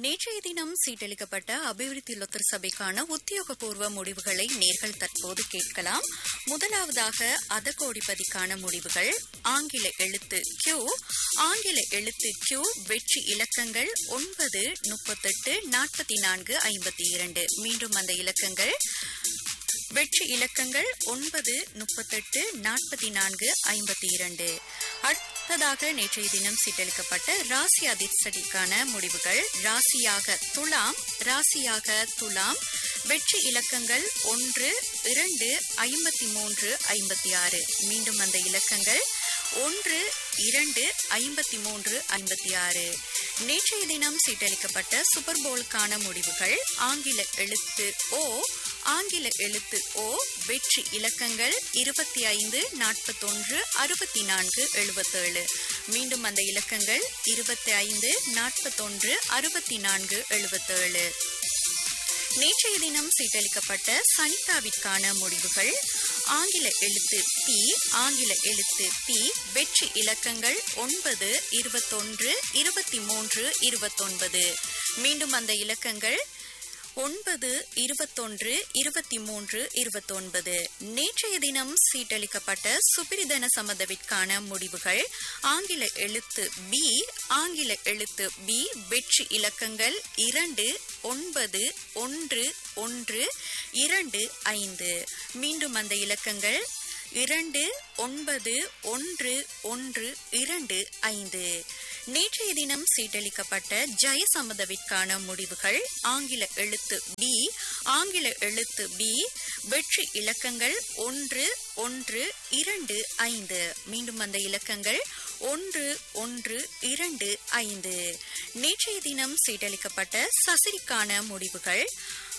நேற்றைய தினம் சீட்டளிக்கப்பட்ட அபிவிருத்தி லொத்தர் சபைக்கான உத்தியோகபூர்வ முடிவுகளை நேர்கள் தற்போது கேட்கலாம் முதலாவதாக அதகோடிபதிக்கான முடிவுகள் ஆங்கில எழுத்து கியூ ஆங்கில எழுத்து கியூ வெற்றி இலக்கங்கள் ஒன்பது முப்பத்தெட்டு நாற்பத்தி நான்கு ஐம்பத்தி இரண்டு மீண்டும் அந்த இலக்கங்கள் வெற்றி இலக்கங்கள் ஒன்பது முப்பத்தெட்டு நாற்பத்தி நான்கு ஐம்பத்தி இரண்டு அடுத்ததாக நேற்றைய தினம் சீட்டளிக்கப்பட்ட ராசி அதிர்ஷ்டிக்கான முடிவுகள் ராசியாக துலாம் ராசியாக துலாம் வெற்றி இலக்கங்கள் ஒன்று இரண்டு ஐம்பத்தி மூன்று ஐம்பத்தி ஆறு மீண்டும் அந்த இலக்கங்கள் ஒன்று இரண்டு ஐம்பத்தி மூன்று ஐம்பத்தி ஆறு நேற்றைய தினம் சீட்டளிக்கப்பட்ட சூப்பர் போலுக்கான முடிவுகள் ஆங்கில எழுத்து ஓ ஆங்கில எழுத்து ஓ வெற்றி இலக்கங்கள் இருபத்தி ஐந்து நாற்பத்தொன்று அறுபத்தி நான்கு எழுபத்தேழு மீண்டும் அந்த இலக்கங்கள் இருபத்தி ஐந்து நாற்பத்தொன்று அறுபத்தி நான்கு எழுபத்தேழு நேற்றைய தினம் சீட்டளிக்கப்பட்ட சனிதாவிற்கான முடிவுகள் ஆங்கில எழுத்து பி ஆங்கில எழுத்து பி வெற்றி இலக்கங்கள் ஒன்பது இருபத்தொன்று இருபத்தி மூன்று இருபத்தொன்பது மீண்டும் அந்த இலக்கங்கள் ஒன்பது இருபத்தொன்று இருபத்தி மூன்று இருபத்தொன்பது நேற்றைய தினம் சீட்டளிக்கப்பட்ட சுபிரிதன சம்மதவிற்கான முடிவுகள் ஆங்கில எழுத்து பி ஆங்கில எழுத்து பி வெற்றி இலக்கங்கள் இரண்டு ஒன்பது ஒன்று ஒன்று இரண்டு ஐந்து மீண்டும் அந்த இலக்கங்கள் இரண்டு ஒன்பது ஒன்று ஒன்று இரண்டு ஐந்து நேற்றைய தினம் சீட்டளிக்கப்பட்ட ஜெயசம்மதவிற்கான முடிவுகள் ஆங்கில எழுத்து பி ஆங்கில எழுத்து பி வெற்றி இலக்கங்கள் ஒன்று ஒன்று இரண்டு ஐந்து மீண்டும் அந்த இலக்கங்கள் ஒன்று ஒன்று இரண்டு ஐந்து நேற்றைய தினம் சீட்டளிக்கப்பட்ட சசிரிக்கான முடிவுகள்